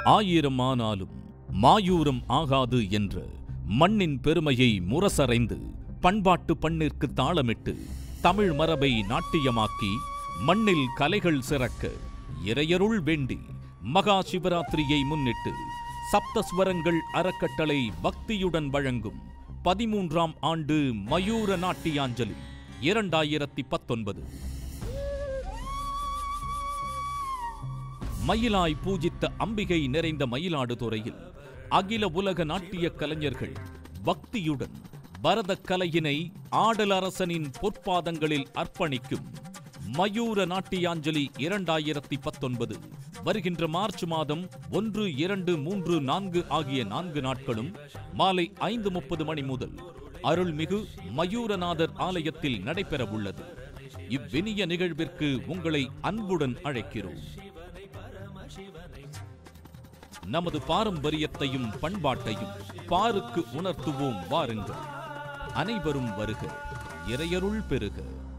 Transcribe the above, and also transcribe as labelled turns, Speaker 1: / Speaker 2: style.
Speaker 1: ஆயிரம் ஆனாலும் மாயூரம் ஆகாது என்ற மண்ணின் பெருமையை முரசறைந்து பண்பாட்டு பண்ணிற்கு தாளமிட்டு தமிழ் மரபை நாட்டியமாக்கி மண்ணில் கலைகள் சிறக்க இறையருள் வேண்டி மகா சிவராத்திரியை முன்னிட்டு சப்தஸ்வரங்கள் அறக்கட்டளை பக்தியுடன் வழங்கும் பதிமூன்றாம் ஆண்டு மயூர நாட்டியாஞ்சலி இரண்டாயிரத்தி பத்தொன்பது மயிலாய் பூஜித்த அம்பிகை நிறைந்த மயிலாடுதுறையில் அகில உலக நாட்டிய கலைஞர்கள் பக்தியுடன் பரத கலையினை ஆடல் அரசனின் பொற்பாதங்களில் அர்ப்பணிக்கும் மயூர நாட்டியாஞ்சலி இரண்டாயிரத்தி பத்தொன்பது வருகின்ற மார்ச் மாதம் ஒன்று இரண்டு மூன்று நான்கு ஆகிய நான்கு நாட்களும் மாலை ஐந்து முப்பது மணி முதல் அருள்மிகு மயூரநாதர் ஆலயத்தில் நடைபெறவுள்ளது இவ்வினிய நிகழ்விற்கு உங்களை அன்புடன் அழைக்கிறோம் நமது பாரம்பரியத்தையும் பண்பாட்டையும் பாருக்கு உணர்த்துவோம் வாருங்கள் அனைவரும் வருக இறையருள் பெறுக